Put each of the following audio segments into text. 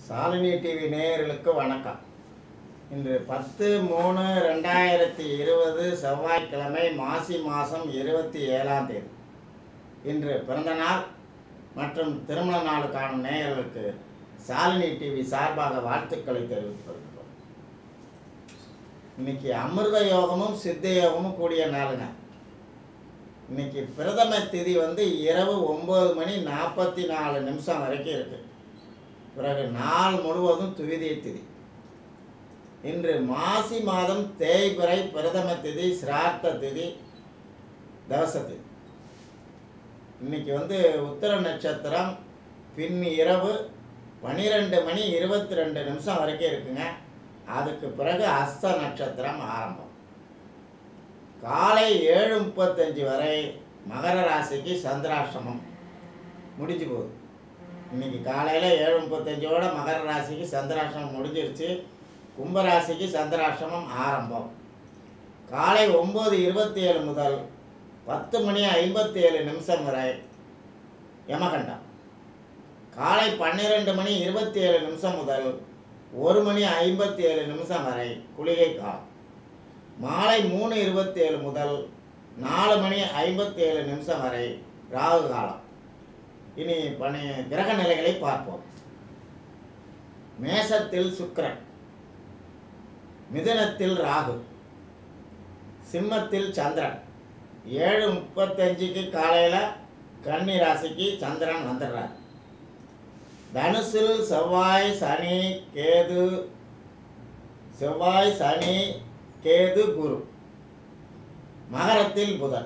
Shalini TV நேயர்களுக்கு வணக்கம் இன்று பத்து மூணு ரெண்டாயிரத்தி இருபது செவ்வாய்க்கிழமை மாசி மாதம் இருபத்தி ஏழாம் தேதி இன்று பிறந்தநாள் மற்றும் திருமண நாள் காணும் நேயர்களுக்கு சாலினி டிவி சார்பாக வாழ்த்துக்களை தெரிவித்துக் கொள்கிறோம் இன்னைக்கு அமிர்த யோகமும் சித்த யோகமும் கூடிய நாளுங்க இன்னைக்கு பிரதம திதி வந்து இரவு ஒம்பது மணி நாற்பத்தி நாலு நிமிஷம் வரைக்கும் இருக்கு பிறகு நாள் முழுவதும் துவிதிய திதி இன்று மாசி மாதம் தேய்பிறை பிரதம திதி சிரார்த்த திதி தவச திதி இன்னைக்கு வந்து உத்தர நட்சத்திரம் பின் இரவு பன்னிரெண்டு மணி இருபத்தி ரெண்டு நிமிஷம் வரைக்கும் இருக்குங்க அதுக்கு பிறகு அஸ்த நட்சத்திரம் ஆரம்பம் காலை ஏழு முப்பத்தஞ்சு வரை மகர ராசிக்கு சந்திராஷ்டமம் முடிஞ்சு போகுது இன்னைக்கு காலையில் ஏழு முப்பத்தஞ்சோட மகர ராசிக்கு சந்திராஷ்டமம் முடிஞ்சிருச்சு கும்பராசிக்கு சந்திராஷ்டமம் ஆரம்பம் காலை ஒம்பது இருபத்தி ஏழு முதல் பத்து மணி ஐம்பத்தி ஏழு நிமிஷம் வரை யமகண்டம் காலை பன்னிரெண்டு மணி இருபத்தி ஏழு நிமிஷம் முதல் ஒரு மணி ஐம்பத்தி ஏழு நிமிஷம் வரை குளிகை காலம் மாலை மூணு இருபத்தி ஏழு முதல் நாலு மணி ஐம்பத்தி ஏழு நிமிஷம் வரை ராகு காலம் இனி பணி கிரக நிலைகளை பார்ப்போம் மேசத்தில் சுக்கிரன் மிதுனத்தில் ராகு சிம்மத்தில் சந்திரன் ஏழு முப்பத்தஞ்சுக்கு காலையில் கன்னி ராசிக்கு சந்திரன் வந்துடுறார் தனுசில் செவ்வாய் சனி கேது செவ்வாய் சனி கேது குரு மகரத்தில் புதன்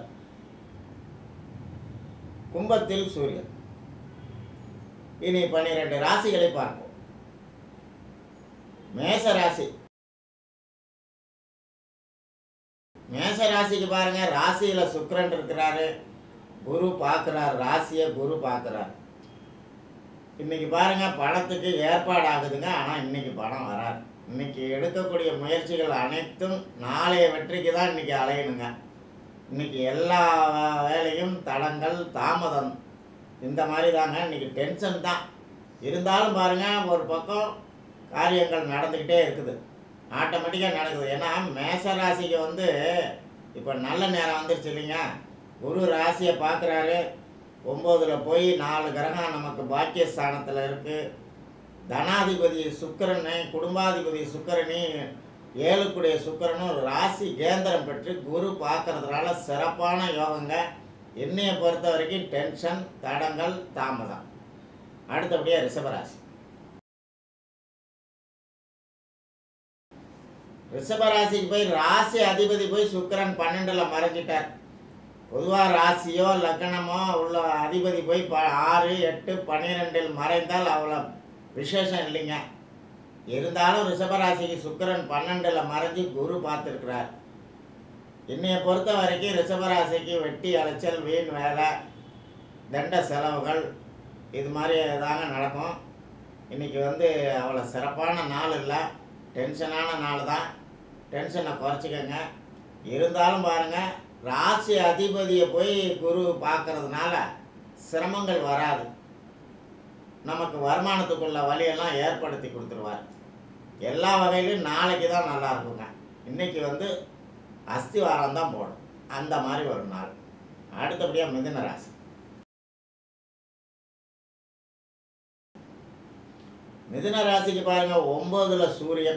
கும்பத்தில் சூரியன் இனி பன்னிரெண்டு ராசிகளை பார்ப்போம் மேச ராசி மேச ராசிக்கு பாருங்க ராசியில சுக்கிரன் இருக்கிறாரு குரு பார்க்குறார் ராசியை குரு பார்க்குறார் இன்னைக்கு பாருங்க பணத்துக்கு ஏற்பாடு ஆகுதுங்க ஆனால் இன்னைக்கு பணம் வராது இன்னைக்கு எடுக்கக்கூடிய முயற்சிகள் அனைத்தும் நாளைய வெற்றிக்கு தான் இன்னைக்கு அலையணுங்க இன்னைக்கு எல்லா வேலையும் தடங்கள் தாமதம் இந்த மாதிரி தாங்க இன்னைக்கு டென்ஷன் தான் இருந்தாலும் பாருங்க ஒரு பக்கம் காரியங்கள் நடந்துக்கிட்டே இருக்குது ஆட்டோமேட்டிக்காக நடக்குது ஏன்னா மேச ராசிக்கு வந்து இப்போ நல்ல நேரம் வந்துருச்சு இல்லைங்க குரு ராசியை பார்க்குறாரு ஒம்போதில் போய் நாலு கிரகம் நமக்கு பாக்கியஸ்தானத்தில் இருக்குது தனாதிபதி சுக்கிரனு குடும்பாதிபதி சுக்கிரனி ஏழுக்குடைய சுக்கிரனும் ராசி கேந்திரம் பெற்று குரு பார்க்கறதுனால சிறப்பான யோகங்க என்னையை பொறுத்த வரைக்கும் டென்ஷன் தடங்கள் தாமதம் அடுத்தபடியாக ரிஷபராசி ரிஷபராசிக்கு போய் ராசி அதிபதி போய் சுக்கிரன் பன்னெண்டில் மறைஞ்சிட்டார் பொதுவாக ராசியோ லக்னமோ உள்ள அதிபதி போய் ப ஆறு எட்டு பன்னிரெண்டில் மறைந்தால் அவ்வளோ விசேஷம் இல்லைங்க இருந்தாலும் ரிஷபராசிக்கு சுக்கிரன் பன்னெண்டில் மறைஞ்சு குரு பார்த்துருக்கிறார் என்னைய பொறுத்த வரைக்கும் ரிஷபராசிக்கு வெட்டி அலைச்சல் வீண் வேலை தண்ட செலவுகள் இது மாதிரி தாங்க நடக்கும் இன்றைக்கி வந்து அவ்வளோ சிறப்பான நாள் இல்லை டென்ஷனான நாள் தான் டென்ஷனை குறைச்சிக்கங்க இருந்தாலும் பாருங்கள் ராசி அதிபதியை போய் குரு பார்க்கறதுனால சிரமங்கள் வராது நமக்கு வருமானத்துக்குள்ள வழியெல்லாம் ஏற்படுத்தி கொடுத்துருவார் எல்லா வகையிலும் நாளைக்கு தான் நல்லா இருக்குங்க இன்னைக்கு வந்து அஸ்திவாரம் தான் போடும் அந்த மாதிரி ஒரு நாள் அடுத்தபடியாக மிதுன ராசி மிதுன ராசிக்கு பாருங்க ஒம்போதுல சூரியன்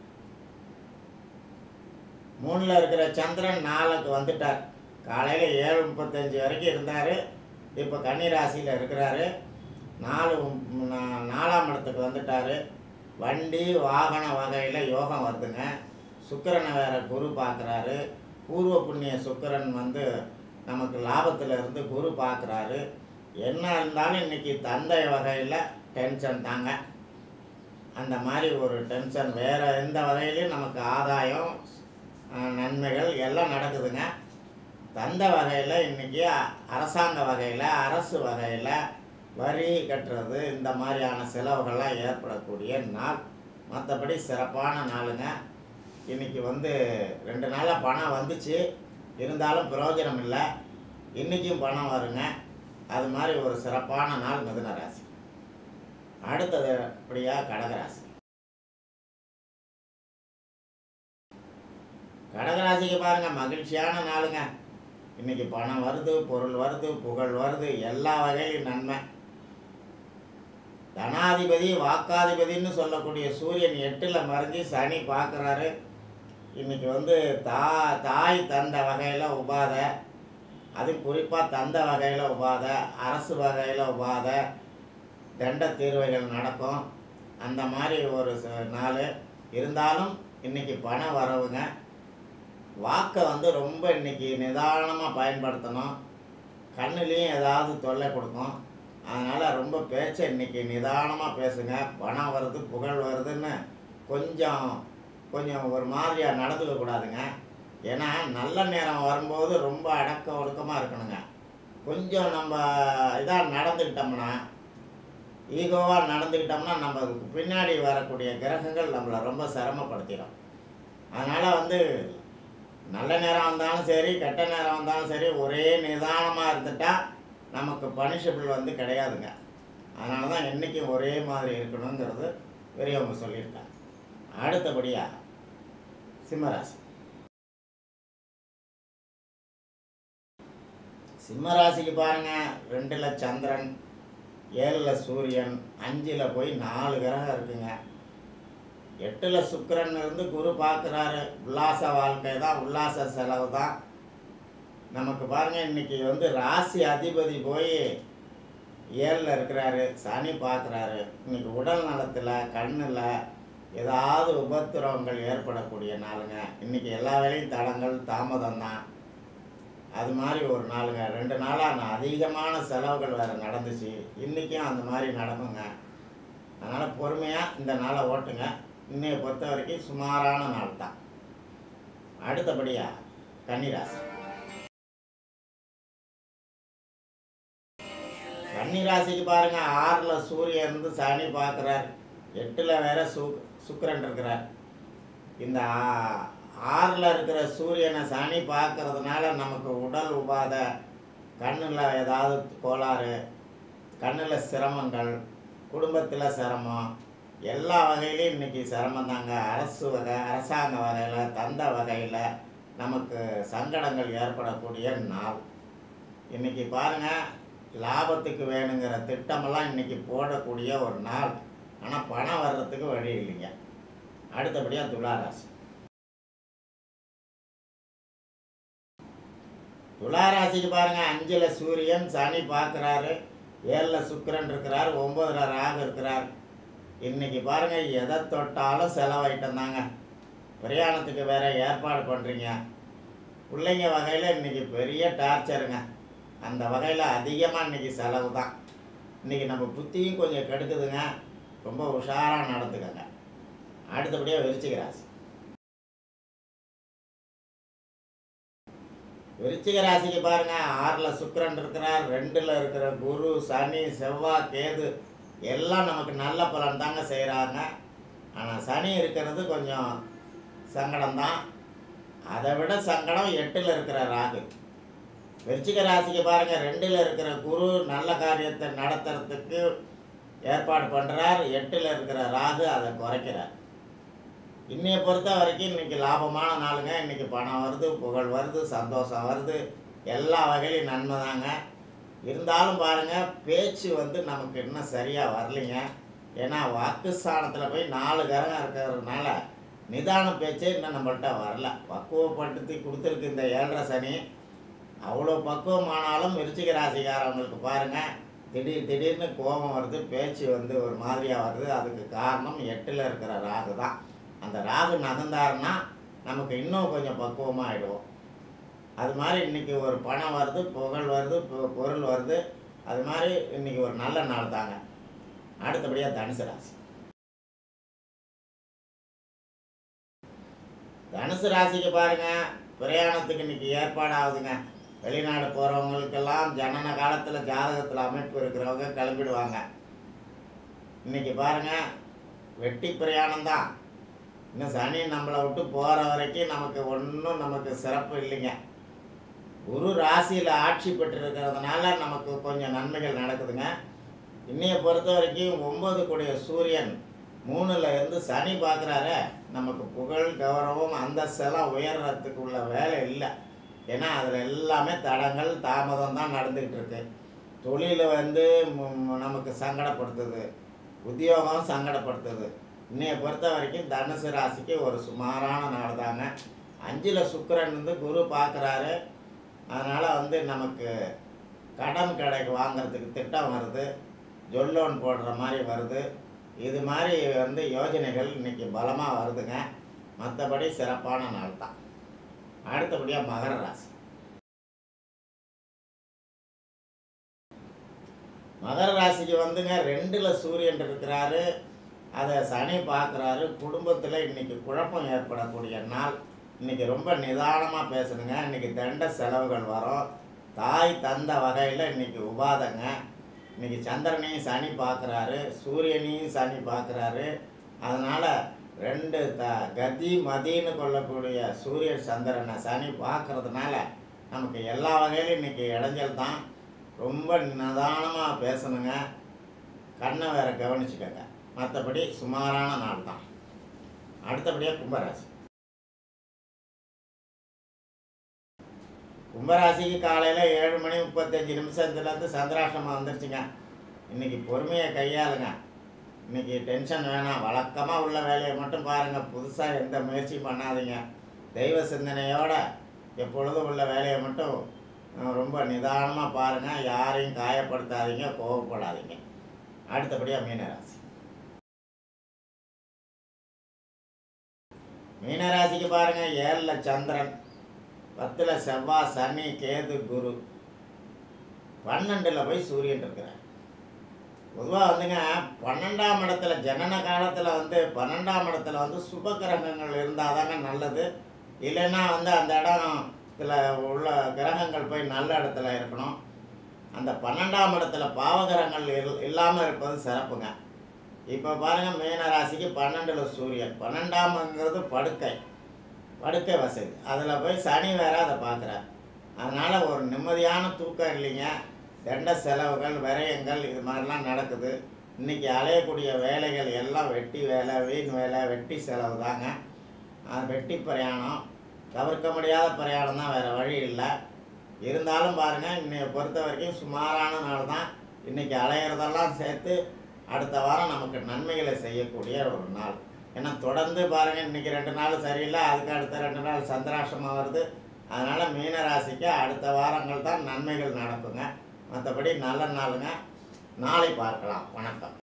மூணில் இருக்கிற சந்திரன் நாலுக்கு வந்துட்டார் காலையில் ஏழு முப்பத்தஞ்சு வரைக்கும் இருந்தார் இப்போ கன்னி ராசியில் இருக்கிறாரு நாலு நா- நாலாம் இடத்துக்கு வந்துட்டார் வண்டி வாகன வகையில் யோகம் வருதுங்க சுக்கிரனை வேற குரு பார்க்குறாரு பூர்வ புண்ணிய சுக்கிரன் வந்து நமக்கு லாபத்தில் இருந்து குரு பார்க்குறாரு என்ன இருந்தாலும் இன்னைக்கு தந்தை வகையில் டென்ஷன் தாங்க அந்த மாதிரி ஒரு டென்ஷன் வேறு எந்த வகையிலையும் நமக்கு ஆதாயம் அஹ், நன்மைகள் எல்லாம் நடக்குதுங்க தந்த வகையில் இன்றைக்கி அரசாங்க வகையில் அரசு வகையில் வரி கட்டுறது இந்த மாதிரியான செலவுகள்லாம் ஏற்படக்கூடிய நாள் மற்றபடி சிறப்பான நாளுங்க இன்றைக்கி வந்து ரெண்டு நாளாக பணம் வந்துச்சு இருந்தாலும் பிரயோஜனம் இல்லை இன்றைக்கும் பணம் வருங்க அது மாதிரி ஒரு சிறப்பான நாள் மிதுன ராசி அடுத்தது அப்படியாக கடகராசி கடகராசிக்கு பாருங்க மகிழ்ச்சியான நாளுங்க இன்னைக்கு பணம் வருது பொருள் வருது புகழ் வருது எல்லா வகையிலும் நன்மை தனாதிபதி வாக்காதிபதின்னு சொல்லக்கூடிய சூரியன் எட்டில் மறைஞ்சு சனி பார்க்குறாரு இன்னைக்கு வந்து தா தாய் தந்த வகையில் உபாதை அது குறிப்பாக தந்த வகையில் உபாதை அரசு வகையில் உபாதை தண்ட தீர்வைகள் நடக்கும் அந்த மாதிரி ஒரு ச- நாள் இருந்தாலும் இன்னைக்கு பணம் வரவுங்க வாக்கை வந்து ரொம்ப இன்னைக்கு நிதானமாக பயன்படுத்தணும் கண்ணுலேயும் ஏதாவது தொல்லை கொடுக்கும் அதனால் ரொம்ப பேச்சை இன்னைக்கு நிதானமாக பேசுங்க பணம் வருது புகழ் வருதுன்னு கொஞ்சம் கொஞ்சம் ஒரு மாதிரியாக நடந்துக்க கூடாதுங்க ஏன்னா நல்ல நேரம் வரும்போது ரொம்ப அடக்க ஒடுக்கமாக இருக்கணுங்க கொஞ்சம் நம்ம இதாக நடந்துக்கிட்டோம்னா ஈகோவாக நடந்துக்கிட்டோம்னா நம்ம அதுக்கு பின்னாடி வரக்கூடிய கிரகங்கள் நம்மளை ரொம்ப சிரமப்படுத்திடும் அதனால் வந்து நல்ல நேரம் வந்தாலும் சரி கெட்ட நேரம் வந்தாலும் சரி ஒரே நிதானமாக இருந்துட்டா நமக்கு பனிஷபிள் வந்து கிடையாதுங்க அதனால தான் என்றைக்கும் ஒரே மாதிரி இருக்கணுங்கிறது பெரியவங்க சொல்லியிருக்காங்க அடுத்தபடியாக சிம்மராசி சிம்மராசிக்கு பாருங்க ரெண்டில் சந்திரன் ஏழில் சூரியன் அஞ்சில் போய் நாலு கிரகம் இருக்குங்க எட்டில் சுக்கிரன் இருந்து குரு பார்க்குறாரு உல்லாச வாழ்க்கை தான் உல்லாச செலவு தான் நமக்கு பாருங்க இன்னைக்கு வந்து ராசி அதிபதி போய் ஏழில் இருக்கிறாரு சனி பார்க்குறாரு இன்னைக்கு உடல் நலத்தில் கண்ணில் ஏதாவது உபத்திரவங்கள் ஏற்படக்கூடிய நாளுங்க இன்னைக்கு எல்லா வேலையும் தடங்கள் தாமதம் தான் அது மாதிரி ஒரு நாளுங்க ரெண்டு நாளாக நான் அதிகமான செலவுகள் வேறு நடந்துச்சு இன்றைக்கும் அந்த மாதிரி நடக்குங்க அதனால் பொறுமையாக இந்த நாளை ஓட்டுங்க இன்னைய பொறுத்த வரைக்கும் சுமாரான நாள் தான் அடுத்தபடியாக கன்னிராசி கன்னிராசிக்கு பாருங்க ஆறில் சூரியன் இருந்து சனி பார்க்குறார் எட்டில் வேற சு சுக்கிரன் இருக்கிறார் இந்த ஆ- ஆறில் இருக்கிற சூரியனை சனி பார்க்கறதுனால நமக்கு உடல் உபாதை கண்ணில் ஏதாவது கோளாறு கண்ணில் சிரமங்கள் குடும்பத்தில் சிரமம் எல்லா வகையிலையும் இன்னைக்கு சிரமம் தாங்க அரசு வகை அரசாங்க வகையில் தந்த வகையில் நமக்கு சங்கடங்கள் ஏற்படக்கூடிய நாள் இன்னைக்கு பாருங்க லாபத்துக்கு வேணுங்கிற திட்டமெல்லாம் இன்னைக்கு போடக்கூடிய ஒரு நாள் ஆனால் பணம் வர்றதுக்கு வழி இல்லைங்க அடுத்தபடியாக துளாராசி துளாராசிக்கு பாருங்க அஞ்சில் சூரியன் சனி பார்க்குறாரு ஏழில் சுக்கிரன் இருக்கிறார் ஒம்பதுல ராகு இருக்கிறார் இன்னைக்கு பாருங்க எதை தொட்டாலும் செலவாயிட்டம் தாங்க பிரயாணத்துக்கு வேற ஏற்பாடு பண்ணுறீங்க பிள்ளைங்க வகையில் இன்னைக்கு பெரிய டார்ச்சருங்க அந்த வகையில் அதிகமாக இன்னைக்கு செலவு தான் இன்னைக்கு நம்ம புத்தியும் கொஞ்சம் கெடுக்குதுங்க ரொம்ப உஷாராக நடந்துக்கங்க அடுத்தபடியாக விருச்சிக ராசி விருச்சிக ராசிக்கு பாருங்க ஆறில் சுக்கிரன் இருக்கிறார் ரெண்டில் இருக்கிற குரு சனி செவ்வாய் கேது எல்லாம் நமக்கு நல்ல பலன் தாங்க செய்கிறாங்க ஆனால் சனி இருக்கிறது கொஞ்சம் சங்கடம்தான் அதை விட சங்கடம் எட்டில் இருக்கிற ராகு விருச்சிக ராசிக்கு பாருங்க ரெண்டில் இருக்கிற குரு நல்ல காரியத்தை நடத்துறதுக்கு ஏற்பாடு பண்ணுறார் எட்டில் இருக்கிற ராகு அதை குறைக்கிறார் இன்னைய பொறுத்த வரைக்கும் இன்னைக்கு லாபமான நாளுங்க இன்னைக்கு பணம் வருது புகழ் வருது சந்தோஷம் வருது எல்லா வகையிலையும் நன்மை தாங்க இருந்தாலும் பாருங்க பேச்சு வந்து நமக்கு இன்னும் சரியாக வரலைங்க ஏன்னா வாக்குஸ்தானத்தில் போய் நாலு கிரகம் இருக்கிறதுனால நிதான பேச்சே இன்னும் நம்மள்ட்ட வரல பக்குவப்படுத்தி கொடுத்துருக்கு இந்த ஏழரை சனி அவ்வளோ பக்குவமானாலும் விருச்சிக ராசிக்காரவங்களுக்கு பாருங்க திடீர் திடீர்னு கோபம் வருது பேச்சு வந்து ஒரு மாதிரியாக வருது அதுக்கு காரணம் எட்டில் இருக்கிற ராகு தான் அந்த ராகு நகர்ந்தாருன்னா நமக்கு இன்னும் கொஞ்சம் பக்குவமாக ஆயிடுவோம் அது மாதிரி இன்னைக்கு ஒரு பணம் வருது புகழ் வருது பொ- பொருள் வருது அது மாதிரி இன்னைக்கு ஒரு நல்ல நாள் தாங்க அடுத்தபடியாக தனுசு ராசி தனுசு ராசிக்கு பாருங்க பிரயாணத்துக்கு இன்னைக்கு ஏற்பாடு ஆகுதுங்க வெளிநாடு போகிறவங்களுக்கெல்லாம் ஜனன காலத்தில் ஜாதகத்தில் அமைப்பு இருக்கிறவங்க கிளம்பிடுவாங்க இன்னைக்கு பாருங்க வெட்டி பிரயாணம் தான் இன்னும் சனி நம்மளை விட்டு போகிற வரைக்கும் நமக்கு ஒன்றும் நமக்கு சிறப்பு இல்லைங்க குரு ராசியில் ஆட்சி பெற்றிருக்கிறதுனால நமக்கு கொஞ்சம் நன்மைகள் நடக்குதுங்க இன்னைய பொறுத்த வரைக்கும் ஒன்பது கூடிய சூரியன் மூணுல இருந்து சனி பார்க்குறாரு நமக்கு புகழ் கௌரவம் அந்தஸ்தெல்லாம் உயர்றதுக்கு உள்ள வேலை இல்லை ஏன்னா அதில் எல்லாமே தடங்கள் தாமதம் தான் நடந்துக்கிட்டு இருக்கு தொழில் வந்து மு- மு- நமக்கு சங்கடப்படுத்துது உத்தியோகம் சங்கடப்படுத்துது இன்னைய பொறுத்த வரைக்கும் தனுசு ராசிக்கு ஒரு சுமாரான நாள் தாங்க அஞ்சில் சுக்கிரன் வந்து குரு பார்க்குறாரு அதனால் வந்து நமக்கு கடன் கடைக்கு வாங்குறதுக்கு திட்டம் வருது ஜொல் லோன் போடுற மாதிரி வருது இது மாதிரி வந்து யோஜனைகள் இன்னைக்கு பலமாக வருதுங்க மற்றபடி சிறப்பான நாள் தான் அடுத்தபடியாக மகர ராசி மகர ராசிக்கு வந்துங்க ரெண்டில் சூரியன் இருக்கிறாரு அதை சனி பார்க்குறாரு குடும்பத்தில் இன்னைக்கு குழப்பம் ஏற்படக்கூடிய நாள் இன்னைக்கு ரொம்ப நிதானமாக பேசணுங்க இன்னைக்கு தண்ட செலவுகள் வரும் தாய் தந்த வகையில் இன்னைக்கு உபாதங்க இன்னைக்கு சந்திரனையும் சனி பார்க்குறாரு சூரியனையும் சனி பார்க்குறாரு அதனால் ரெண்டு த கதி மதின்னு கொள்ளக்கூடிய சூரிய சந்திரனை சனி பார்க்கறதுனால நமக்கு எல்லா வகையிலும் இன்னைக்கு இடைஞ்சல் தான் ரொம்ப நிதானமாக பேசணுங்க கண்ணை வேற கவனிச்சுக்கோங்க மற்றபடி சுமாரான நாள் தான் அடுத்தபடியாக கும்பராசி கும்பராசிக்கு காலையில் ஏழு மணி முப்பத்தஞ்சு நிமிஷத்துலேருந்து சந்திராஷ்டமம் வந்துருச்சுங்க இன்னைக்கு பொறுமையை கையாளுங்க இன்னைக்கு டென்ஷன் வேணாம் வழக்கமாக உள்ள வேலையை மட்டும் பாருங்கள் புதுசாக எந்த முயற்சியும் பண்ணாதீங்க தெய்வ சிந்தனையோட எப்பொழுதும் உள்ள வேலையை மட்டும் அஹ், ரொம்ப நிதானமாக பாருங்கள் யாரையும் காயப்படுத்தாதீங்க கோவப்படாதீங்க அடுத்தபடியாக மீனராசி மீனராசிக்கு பாருங்கள் ஏழில் சந்திரன் பத்தில் செவ்வாய் சனி கேது குரு பன்னெண்டில் போய் சூரியன் இருக்கிறார் பொதுவாக வந்துங்க பன்னெண்டாம் இடத்துல ஜனன காலத்தில் வந்து பன்னெண்டாம் இடத்துல வந்து சுப கிரகங்கள் இருந்தால் தாங்க நல்லது இல்லைன்னா வந்து அந்த இடத்துல உள்ள கிரகங்கள் போய் நல்ல இடத்துல இருக்கணும் அந்த பன்னெண்டாம் இடத்துல பாவகிரகங்கள் இல் இல்லாமல் இருப்பது சிறப்புங்க இப்போ பாருங்கள் மீன ராசிக்கு பன்னெண்டில் சூரியன் பன்னெண்டாம்ங்கிறது படுக்கை படுக்கை வசதி அதில் போய் சனி வேற அதை பார்க்குறார் அதனால் ஒரு நிம்மதியான தூக்கம் இல்லைங்க தண்ட செலவுகள் விரயங்கள் இது மாதிரிலாம் நடக்குது இன்றைக்கி அலையக்கூடிய வேலைகள் எல்லாம் வெட்டி வேலை வீண் வேலை வெட்டி செலவு தாங்க அது வெட்டி பிரயாணம் தவிர்க்க முடியாத பிரயாணம் தான் வேறு வழி இல்லை இருந்தாலும் பாருங்கள் இன்னைய பொறுத்த வரைக்கும் சுமாரான நாள் தான் இன்றைக்கி அலையிறதெல்லாம் சேர்த்து அடுத்த வாரம் நமக்கு நன்மைகளை செய்யக்கூடிய ஒரு நாள் ஏன்னா தொடர்ந்து பாருங்கள் இன்றைக்கி ரெண்டு நாள் சரியில்லை அதுக்கு அடுத்த ரெண்டு நாள் சந்திராஷ்டமம் வருது அதனால் மீன ராசிக்கு அடுத்த வாரங்கள் தான் நன்மைகள் நடக்குங்க மற்றபடி நல்ல நாளுங்க நாளை பார்க்கலாம் வணக்கம்